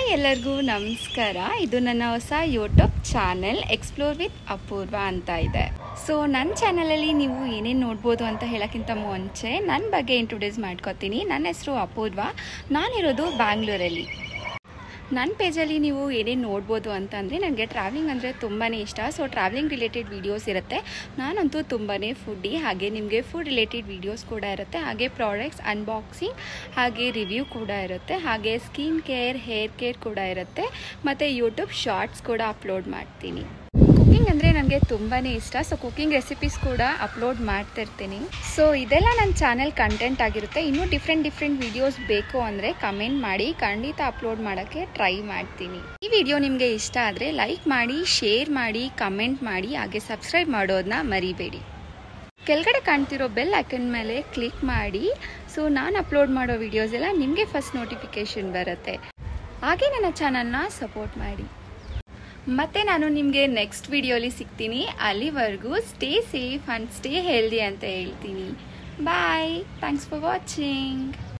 hi ಎಲ್ಲರಿಗೂ ನಮಸ್ಕಾರ ಇದು ನನ್ನ ಹೊಸ YouTube channel explore with Apoorva ಅಂತ ಇದೆ ಸೊ ನನ್ನ ಚಾನಲಲ್ಲಿ ನೀವು ಏನೇನು ನೋಡ್ಬೋದು ಅಂತ ಹೇಳೋಕ್ಕಿಂತ ಮುಂಚೆ ನನ್ನ ಬಗ್ಗೆ ಇಂಟ್ರೊಡ್ಯೂಸ್ ಮಾಡ್ಕೊತೀನಿ ನನ್ನ ಹೆಸರು ಅಪೂರ್ವ ನಾನಿರೋದು ಬ್ಯಾಂಗ್ಳೂರಲ್ಲಿ ನನ್ನ ಪೇಜಲ್ಲಿ ನೀವು ಏನೇನು ನೋಡ್ಬೋದು ಅಂತಂದರೆ ನನಗೆ ಟ್ರಾವೆಲಿಂಗ್ ಅಂದರೆ ತುಂಬಾ ಇಷ್ಟ ಸೊ ಟ್ರಾವೆಲಿಂಗ್ ರಿಲೇಟೆಡ್ ವೀಡಿಯೋಸ್ ಇರುತ್ತೆ ನಾನಂತೂ ತುಂಬಾ ಫುಡ್ಡಿ ಹಾಗೆ ನಿಮಗೆ ಫುಡ್ ರಿಲೇಟೆಡ್ ವೀಡಿಯೋಸ್ ಕೂಡ ಇರುತ್ತೆ ಹಾಗೆ ಪ್ರಾಡಕ್ಟ್ಸ್ ಅನ್ಬಾಕ್ಸಿಂಗ್ ಹಾಗೆ ರಿವ್ಯೂ ಕೂಡ ಇರುತ್ತೆ ಹಾಗೆ ಸ್ಕಿನ್ ಕೇರ್ ಹೇರ್ ಕೇರ್ ಕೂಡ ಇರುತ್ತೆ ಮತ್ತು ಯೂಟ್ಯೂಬ್ ಶಾರ್ಟ್ಸ್ ಕೂಡ ಅಪ್ಲೋಡ್ ಮಾಡ್ತೀನಿ ಕುಕಿಂಗ್ ಅಂದರೆ ನನಗೆ ತುಂಬಾ ಇಷ್ಟ ಸೊ ಕುಕಿಂಗ್ ರೆಸಿಪೀಸ್ ಕೂಡ ಅಪ್ಲೋಡ್ ಮಾಡ್ತಿರ್ತೀನಿ ಸೊ ಇದೆಲ್ಲ ನನ್ನ ಚಾನೆಲ್ ಕಂಟೆಂಟ್ ಆಗಿರುತ್ತೆ ಇನ್ನೂ ಡಿಫ್ರೆಂಟ್ ಡಿಫ್ರೆಂಟ್ ವಿಡಿಯೋಸ್ ಬೇಕು ಅಂದರೆ ಕಮೆಂಟ್ ಮಾಡಿ ಖಂಡಿತ ಅಪ್ಲೋಡ್ ಮಾಡೋಕ್ಕೆ ಟ್ರೈ ಮಾಡ್ತೀನಿ ಈ ವಿಡಿಯೋ ನಿಮಗೆ ಇಷ್ಟ ಆದರೆ ಲೈಕ್ ಮಾಡಿ ಶೇರ್ ಮಾಡಿ ಕಮೆಂಟ್ ಮಾಡಿ ಹಾಗೆ ಸಬ್ಸ್ಕ್ರೈಬ್ ಮಾಡೋದನ್ನ ಮರಿಬೇಡಿ ಕೆಳಗಡೆ ಕಾಣ್ತಿರೋ ಬೆಲ್ ಐಕನ್ ಮೇಲೆ ಕ್ಲಿಕ್ ಮಾಡಿ ಸೊ ನಾನು ಅಪ್ಲೋಡ್ ಮಾಡೋ ವಿಡಿಯೋಸ್ ಎಲ್ಲ ನಿಮಗೆ ಫಸ್ಟ್ ನೋಟಿಫಿಕೇಷನ್ ಬರುತ್ತೆ ಹಾಗೆ ನನ್ನ ಚಾನಲ್ನ ಸಪೋರ್ಟ್ ಮಾಡಿ ಮತ್ತೆ ನಾನು ನಿಮಗೆ ನೆಕ್ಸ್ಟ್ ವಿಡಿಯೋಲಿ ಸಿಗ್ತೀನಿ ಅಲ್ಲಿವರೆಗೂ stay safe and stay healthy ಅಂತ ಹೇಳ್ತೀನಿ ಬಾಯ್ ಥ್ಯಾಂಕ್ಸ್ ಫಾರ್ ವಾಚಿಂಗ್